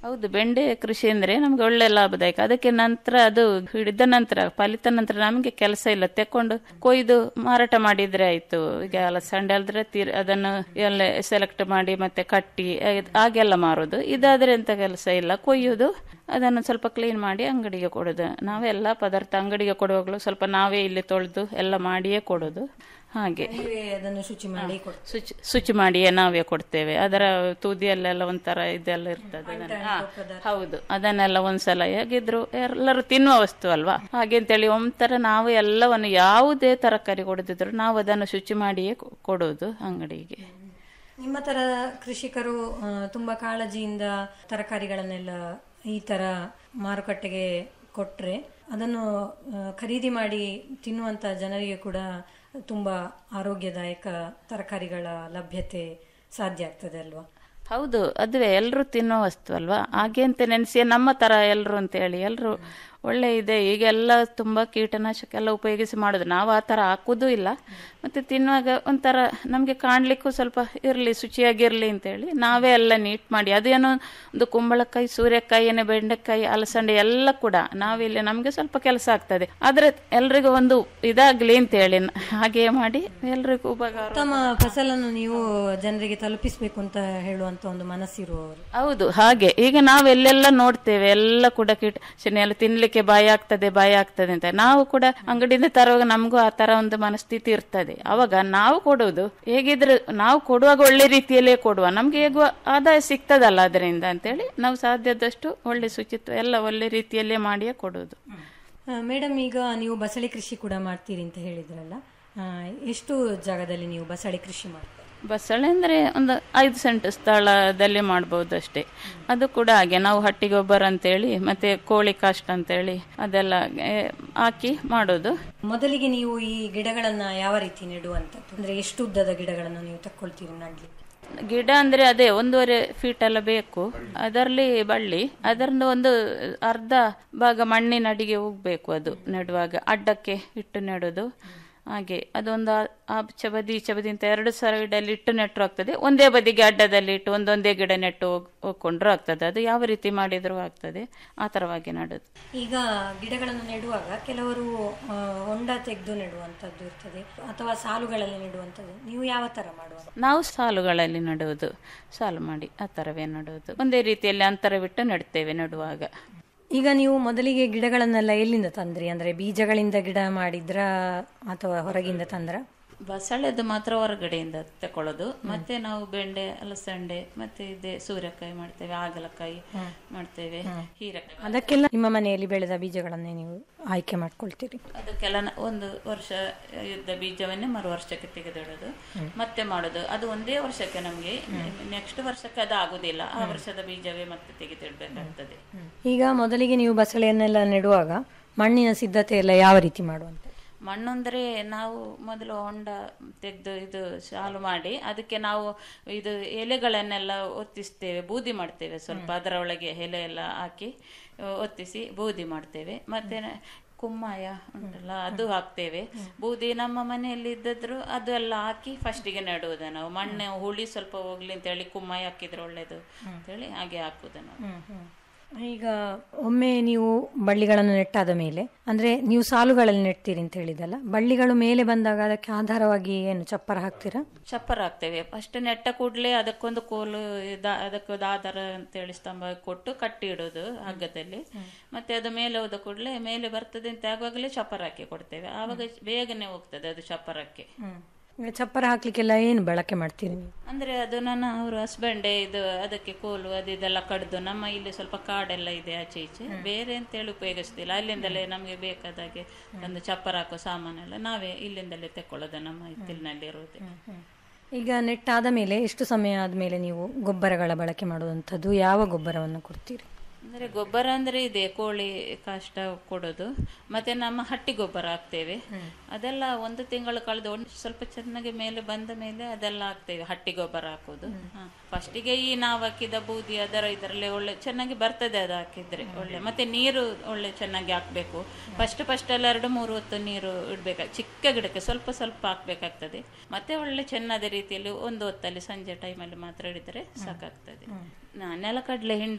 ಹೌದು ಬೆಂಡೆ ಕೃಷಿ ಅಂದ್ರೆ ನಮ್ಗೆ ಒಳ್ಳೆ ಲಾಭದಾಯಕ ಅದಕ್ಕೆ ನಂತರ ಅದು ಹಿಡಿದ ನಂತರ ಫಲಿತ ನಂತರ ನಮಗೆ ಕೆಲಸ ಇಲ್ಲ ತೆಕೊಂಡು ಕೊಯ್ದು ಮಾರಾಟ ಮಾಡಿದ್ರೆ ಆಯ್ತು ಈಗ ಅಲಸಂಡೆ ಅಲ್ದ್ರೆ ತೀರ್ ಅದನ್ನು ಎಲ್ಲ ಸೆಲೆಕ್ಟ್ ಮಾಡಿ ಮತ್ತೆ ಕಟ್ಟಿ ಅದ್- ಹಾಗೆಲ್ಲ ಮಾರೋದು ಇದಾದ್ರೆ ಎಂತ ಕೆಲಸ ಇಲ್ಲ ಕೊಯ್ಯೋದು ಅದನ್ನು ಸ್ವಲ್ಪ ಕ್ಲೀನ್ ಮಾಡಿ ಅಂಗಡಿಗೆ ಕೊಡೋದು ನಾವೆಲ್ಲ ಪದಾರ್ಥ ಅಂಗಡಿಗೆ ಕೊಡುವಾಗಲೂ ಸ್ವಲ್ಪ ನಾವೇ ಇಲ್ಲಿ ತೊಳೆದು ಎಲ್ಲ ಮಾಡಿಯೇ ಕೊಡೋದು ಹಾಗೆ ನೀವೇ ಅದನ್ನು ಶುಚಿ ಮಾಡಿ ಕೊಡ್ ಶುಚಿ ಶುಚಿ ಮಾಡಿಯೇ ನಾವೇ ಕೊಡ್ತೇವೆ ಅದರ ತುದಿಯಲ್ಲೆಲ್ಲ ಒಂಥರ ಇದೆಲ್ಲ ಇರ್ತದೆ ಅದನ್ನ- ಹಾ, ಹೌದು ಅದನ್ನೆಲ್ಲ ಒಂದ್ಸಲ ಹೇಗಿದ್ರು ಎಲ್ಲರೂ ತಿನ್ನುವ ವಸ್ತು ಅಲ್ವಾ ಹಾಗೆ ಅಂತೇಳಿ ಒಂಥರ ನಾವು ಎಲ್ಲವನ್ನು ಯಾವುದೇ ತರಕಾರಿ ಕೊಡದಿದ್ರು ನಾವು ಅದನ್ನು ಶುಚಿ ಮಾಡಿಯೇ ಕೊ- ಕೊಡೋದು ಅಂಗಡಿಗೆ ನಿಮ್ಮ ತರ ಕೃಷಿಕರು ಆ, ತುಂಬಾ ಕಾಳಜಿಯಿಂದ ತರಕಾರಿಗಳನ್ನೆಲ್ಲ ಈ ತರ ಮಾರುಕಟ್ಟೆಗೆ ಕೊಟ್ರೆ ಅದನ್ನು ಆ, ಖರೀದಿ ಮಾಡಿ ತಿನ್ನುವಂತ ಜನರಿಗೆ ಕೂಡ ತುಂಬಾ ಆರೋಗ್ಯದಾಯಕ ತರಕಾರಿಗಳ ಲಭ್ಯತೆ ಸಾಧ್ಯ ಆಗ್ತದೆ ಅಲ್ವಾ ಹೌದು ಅದುವೇ ಎಲ್ಲರೂ ತಿನ್ನೋ ವಸ್ತು ಅಲ್ವಾ ಹಾಗೆ ಅಂತ ನೆನೆಸಿ ನಮ್ಮ ತರ ಎಲ್ಲರೂ ಅಂತ ಹೇಳಿ ಎಲ್ಲರೂ ಒಳ್ಳೆ ಇದೆ ಈಗೆಲ್ಲ ತುಂಬಾ ಕೀಟನಾಶಕ ಎಲ್ಲ ಉಪಯೋಗಿಸಿ ಮಾಡೋದು ನಾವು ಆ ತರ ಹಾಕುದೂ ಇಲ್ಲ ಮತ್ತೆ ತಿನ್ನುವಾಗ ಒಂಥರ ನಮಗೆ ಕಾಣ್ಲಿಕ್ಕೂ ಸ್ವಲ್ಪ ಇರಲಿ ಶುಚಿಯಾಗಿರ್ಲಿ ಅಂತೇಳಿ ನಾವೇ ಎಲ್ಲ ನೀಟ್ ಮಾಡಿ ಅದೇನೋ ಒಂದು ಕುಂಬಳಕಾಯಿ ಸೂರ್ಯಕಾಯಿ ಏನೇ ಬೆಂಡೆಕಾಯಿ ಅಲಸಂಡೆ ಎಲ್ಲ ಕೂಡ ನಾವಿಲ್ಲಿ ನಮಗೆ ಸ್ವಲ್ಪ ಕೆಲಸ ಆಗ್ತದೆ ಆದ್ರೆ ಎಲ್ರಿಗೂ ಒಂದು ಇದಾಗ್ಲಿ ಅಂತೇಳಿ ನ- ಹಾಗೆ ಮಾಡಿ ಎಲ್ರಿಗೂ ಉಪಕಾರ ಉತ್ತಮ ಫಸಲನ್ನು ನೀವು ಜನರಿಗೆ ತಲುಪಿಸಬೇಕು ಅಂತ ಹೇಳುವಂತ ಒಂದು ಮನಸ್ಸಿರುವವರು ಹೌದು ಹಾಗೆ ಈಗ ನಾವು ಎಲ್ಲೆಲ್ಲ ನೋಡ್ತೇವೆ ಎಲ್ಲ ಕೂಡ ಕೀಟಶಾಸ್ತ್ರ ಎಲ್ಲ ತಿನ್ಲಿಕ್ಕೆ ಭಯ ಆಗ್ತದೆ ಭಯ ಆಗ್ತದೆ ಅಂತ ನಾವು ಕೂಡ ಅಂಗಡಿಯಿಂದ ತರುವಾಗ ನಮಗೂ ಆ ತರ ಒಂದು ಮನಸ್ಥಿತಿ ಇರ್ತದೆ ಅವಾಗ ನಾವು ಕೊಡುವುದು ಹೇಗಿದ್ರೆ ನಾವು ಕೊಡುವಾಗ ಒಳ್ಳೆ ರೀತಿಯಲ್ಲೇ ಕೊಡುವ ನಮ್ಗೆ ಹೇಗುವ ಆದಾಯ ಸಿಗ್ತದಲ್ಲ ಅದರಿಂದ ಅಂತೇಳಿ ನಾವು ಸಾಧ್ಯದಷ್ಟು ಒಳ್ಳೆ ಶುಚಿತ್ವ ಎಲ್ಲ ಒಳ್ಳೆ ರೀತಿಯಲ್ಲೇ ಮಾಡಿಯೇ ಕೊಡುವುದು ಮೇಡಮ್ ಈಗ ನೀವು ಬಸಳೆ ಕೃಷಿ ಕೂಡ ಮಾಡ್ತೀರಿ ಅಂತ ಹೇಳಿದ್ರಲ್ಲ ಆ, ಎಷ್ಟು ಜಾಗದಲ್ಲಿ ನೀವು ಬಸಳೆ ಕೃಷಿ ಮಾಡ್ತೀರಿ ಬಸಳೆ ಅಂದ್ರೆ ಒಂದು ಐದು ಸೆಂಟ್ ಸ್ಥಳದಲ್ಲಿ ಮಾಡ್ಬೋದು ಅಷ್ಟೇ ಅದು ಕೂಡ ಹಾಗೆ ನಾವು ಹಟ್ಟಿ ಗೊಬ್ಬರ ಅಂತೇಳಿ ಮತ್ತೆ ಕೋಳಿ ಕಾಷ್ಟ ಅಂತೇಳಿ ಅದೆಲ್ಲ ಏ, ಹಾಕಿ ಮಾಡೋದು ಮೊದಲಿಗೆ ನೀವು ಈ ಗಿಡಗಳನ್ನ ಯಾವ ರೀತಿ ನೆಡುವಂತದ್ದು ಅಂದ್ರೆ ಎಷ್ಟು ಉದ್ದದ ಗಿಡಗಳನ್ನು ನೀವು ತಕ್ಕೊಳ್ತೀರಿ ನಡ್ಲಿಕ್ಕೆ ಗಿಡ ಅಂದ್ರೆ ಅದೇ ಒಂದೂವರೆ ಫೀಟ್ ಎಲ್ಲ ಬೇಕು ಅದರಲ್ಲಿ ಬಳ್ಳಿ ಅದರಿಂದ ಒಂದು ಅರ್ಧ ಭಾಗ ಮಣ್ಣಿನ ಅಡಿಗೆ ಹೋಗ್ಬೇಕು ಅದು ನೆಡುವಾಗ ಅಡ್ಡಕ್ಕೆ ಇಟ್ಟು ನೆಡೋದು ಹಾಗೆ ಅದೊಂದು ಆ- ಆಚೆ ಬದಿ ಈಚೆ ಬದಿ ಅಂತ ಎರಡು ಸೈಡಲ್ಲಿ ಇಟ್ಟು ನೆಟ್ಟರು ಆಗ್ತದೆ ಒಂದೇ ಬದಿಗೆ ಅಡ್ಡದಲ್ಲಿ ಇಟ್ಟು ಒಂದೊಂದೇ ಗಿಡ ನೆಟ್ಟು ಹೋಗ್ ಹೋಗ್ಕೊಂಡ್ರು ಆಗ್ತದೆ ಅದು ಯಾವ ರೀತಿ ಮಾಡಿದ್ರು ಆಗ್ತದೆ ಆ ತರವಾಗಿ ನಡೋದು ಈಗ ಗಿಡಗಳನ್ನು ನೆಡುವಾಗ ಕೆಲವರು ಆ, ಹೊಂಡ ತೆಗೆದು ನೆಡುವಂತದ್ದು ಇರ್ತದೆ ಅಥವಾ ಸಾಲುಗಳಲ್ಲಿ ನೆಡುವಂತದ್ದು ನೀವು ಯಾವ ತರ ಮಾಡುವ ನಾವು ಸಾಲುಗಳಲ್ಲಿ ನಡುವುದು ಸಾಲು ಮಾಡಿ ಆ ಥರವೇ ನಡುವುದು ಒಂದೇ ರೀತಿಯಲ್ಲಿ ಅಂತರ ಬಿಟ್ಟು ನೆಡ್ತೇವೆ ನೆಡುವಾಗ ಈಗ ನೀವು ಮೊದಲಿಗೆ ಗಿಡಗಳನ್ನೆಲ್ಲ ಎಲ್ಲಿಂದ ತಂದ್ರಿ ಅಂದ್ರೆ ಬೀಜಗಳಿಂದ ಗಿಡ ಮಾಡಿದ್ರ ಅಥವಾ ಹೊರಗಿಂದ ತಂದ್ರ ಬಸಳೆದು ಮಾತ್ರ ಹೊರಗಡೆಯಿಂದ ತಕೊಳ್ಳೋದು ಮತ್ತೆ ನಾವು ಬೆಂಡೆ ಅಲಸಂಡೆ ಮತ್ತೆ ಇದೆ ಸೂರ್ಯಕಾಯಿ ಮಾಡ್ತೇವೆ ಹಾಗಲಕಾಯಿ ಮಾಡ್ತೇವೆ ಹೀರೆಕಾಯಿ ಅದಕ್ಕೆಲ್ಲ ನಿಮ್ಮ ಮನೆಯಲ್ಲಿ ಬೆಳೆದ ಬೀಜಗಳನ್ನೇ ನೀವು ಆಯ್ಕೆ ಮಾಡ್ಕೊಳ್ತೀರಿ ಅದಕ್ಕೆಲ್ಲ ನ- ಒಂದು ವರ್ಷ ಇದ್ದ ಬೀಜವನ್ನೇ ಮರು ವರ್ಷಕ್ಕೆ ತೆಗೆದಿಡೋದು ಮತ್ತೆ ಮಾಡೋದು ಅದು ಒಂದೇ ವರ್ಷಕ್ಕೆ ನಮಗೆ ನೆಕ್ಸ್ಟ್ ವರ್ಷಕ್ಕೆ ಅದು ಆಗುದಿಲ್ಲ ಆ ವರ್ಷದ ಬೀಜವೇ ಮತ್ತೆ ತೆಗೆದಿಡ್ಬೇಕಾಗ್ತದೆ ಈಗ ಮೊದಲಿಗೆ ನೀವು ಬಸಳೆಯನ್ನೆಲ್ಲ ನೆಡುವಾಗ ಮಣ್ಣಿನ ಸಿದ್ಧತೆ ಎಲ್ಲ ಯಾವ ರೀತಿ ಮಾಡುವಂತ ಮಣ್ಣು ಅಂದರೆ ನಾವು ಮೊದಲು ಹೊಂಡ ತೆಗೆದು ಇದು ಸಾಲು ಮಾಡಿ ಅದಕ್ಕೆ ನಾವು ಇದು ಎಲೆಗಳನ್ನೆಲ್ಲ ಒತ್ತಿಸ್ತೇವೆ ಬೂದಿ ಮಾಡ್ತೇವೆ ಸ್ವಲ್ಪ ಅದರ ಒಳಗೆ ಎಲೆ ಎಲ್ಲ ಹಾಕಿ ಆ, ಒತ್ತಿಸಿ ಬೂದಿ ಮಾಡ್ತೇವೆ ಮತ್ತೆ ನ- ಕುಮ್ಮಾಯ ಉಂಟಲ್ಲ ಅದು ಹಾಕ್ತೇವೆ ಬೂದಿ ನಮ್ಮ ಮನೆಯಲ್ಲಿ ಇದ್ದದ್ರು ಅದು ಎಲ್ಲ ಹಾಕಿ ಫಸ್ಟಿಗೆ ನೆಡುವುದು ನಾವು ಮಣ್ಣು ಹುಳಿ ಸ್ವಲ್ಪ ಹೋಗ್ಲಿ ಅಂತೇಳಿ ಕುಮ್ಮಾಯ ಹಾಕಿದ್ರೆ ಒಳ್ಳೇದು ಅಂತೇಳಿ ಹಾಗೆ ಹಾಕುದು ನಾವು ಈಗ ಒಮ್ಮೆ ನೀವು ಬಳ್ಳಿಗಳನ್ನು ನೆಟ್ಟಾದ ಮೇಲೆ ಅಂದ್ರೆ ನೀವು ಸಾಲುಗಳಲ್ಲಿ ನೆಡ್ತೀರಿ ಅಂತ ಹೇಳಿದಲ್ಲ ಬಳ್ಳಿಗಳು ಮೇಲೆ ಬಂದಾಗ ಅದಕ್ಕೆ ಆಧಾರವಾಗಿ ಏನು ಚಪ್ಪರ ಹಾಕ್ತೀರಾ ಚಪ್ಪರ ಹಾಕ್ತೇವೆ ಫಸ್ಟ್ ನೆಟ್ಟ ಕೂಡಲೇ ಅದಕ್ಕೊಂದು ಕೋಲು ಇದ- ಅದಕ್ಕೊಂದು ಆಧಾರ ಅಂತೇಳಿ ಸ್ತಂಭ ಕೊಟ್ಟು ಕಟ್ಟಿ ಇಡೋದು ಹಗ್ಗದಲ್ಲಿ ಮತ್ತೆ ಅದು ಮೇಲೆ ಹೋದ ಕೂಡಲೇ ಮೇಲೆ ಬರ್ತದೆ ಅಂತ ಆಗುವಾಗಲೇ ಚಪ್ಪರ ಹಾಕಿ ಕೊಡ್ತೇವೆ ಆವಾಗ ಬೇಗನೆ ಹೋಗ್ತದೆ ಅದು ಚಪ್ಪರಕ್ಕೆ ಈಗ ಚಪ್ಪರ ಹಾಕ್ಲಿಕ್ಕೆಲ್ಲ ಏನು ಬಳಕೆ ಮಾಡ್ತೀರಿ ನೀವು ಅಂದ್ರೆ ಅದು ನನ್ನ ಅವರು ಹಸ್ಬೆಂಡೇ ಇದು ಅದಕ್ಕೆ ಕೋಲು ಅದು ಇದೆಲ್ಲ ಕಡ್ದು ನಮ್ಮ ಇಲ್ಲಿ ಸ್ವಲ್ಪ ಕಾಡೆಲ್ಲ ಇದೆ ಆಚೆ ಈಚೆ ಬೇರೆ ಅಂತೇಳಿ ಉಪಯೋಗಿಸ್ತಿಲ್ಲ ಅಲ್ಲಿಂದಲೇ ನಮಗೆ ಬೇಕಾದಾಗೆ ಒಂದು ಚಪ್ಪರ ಹಾಕೋ ಸಾಮಾನೆಲ್ಲ ನಾವೇ ಇಲ್ಲಿಂದಲೇ ತೆಕ್ಕೊಳ್ಳೋದು ನಮ್ಮ ಹಿತ್ತಲಿನಲ್ಲಿ ಇರೋದೇ ಈಗ ನೆಟ್ಟಾದ ಮೇಲೆ ಎಷ್ಟು ಸಮಯ ಆದ್ಮೇಲೆ ನೀವು ಗೊಬ್ಬರಗಳ ಬಳಕೆ ಮಾಡುವಂಥದ್ದು ಯಾವ ಗೊಬ್ಬರವನ್ನು ಕೊಡ್ತೀರಿ ಅಂದ್ರೆ ಗೊಬ್ಬರ ಅಂದ್ರೆ ಇದೆ ಕೋಳಿ ಕಾಷ್ಟ ಕೊಡೋದು ಮತ್ತೆ ನಮ್ಮ ಹಟ್ಟಿ ಗೊಬ್ಬರ ಹಾಕ್ತೇವೆ ಅದೆಲ್ಲ ಒಂದು ತಿಂಗಳು ಕಳೆದು ಒಂದು ಸ್ವಲ್ಪ ಚೆನ್ನಾಗಿ ಮೇಲೆ ಬಂದ ಮೇಲೆ ಅದೆಲ್ಲ ಹಾಕ್ತೇವೆ ಹಟ್ಟಿ ಗೊಬ್ಬರ ಹಾಕೋದು ಫಸ್ಟಿಗೆ ಈ ನಾವು ಹಾಕಿದ ಬೂದಿ ಅದರ ಇದರಲ್ಲಿ ಒಳ್ಳೆ ಚೆನ್ನಾಗಿ ಬರ್ತದೆ ಅದು ಹಾಕಿದ್ರೆ ಒಳ್ಳೆ ಮತ್ತೆ ನೀರು ಒಳ್ಳೆ ಚೆನ್ನಾಗಿ ಹಾಕ್ಬೇಕು ಫಸ್ಟ್ ಫಸ್ಟ್ ಎಲ್ಲ ಎರಡು ಮೂರು ಹೊತ್ತು ನೀರು ಇಡ್ಬೇಕು ಚಿಕ್ಕ ಗಿಡಕ್ಕೆ ಸ್ವಲ್ಪ ಸ್ವಲ್ಪ ಹಾಕ್ಬೇಕಾಗ್ತದೆ ಮತ್ತೆ ಒಳ್ಳೆ ಚೆನ್ನಾದ ರೀತಿಯಲ್ಲಿ ಒಂದು ಹೊತ್ತಲ್ಲಿ ಸಂಜೆ ಟೈಮಲ್ಲಿ ಮಾತ್ರ ಹಿಡಿದ್ರೆ ಸಾಕಾಗ್ತದೆ ನಾ ನೆಲಕಡಲೆ ಹಿಂಡಿ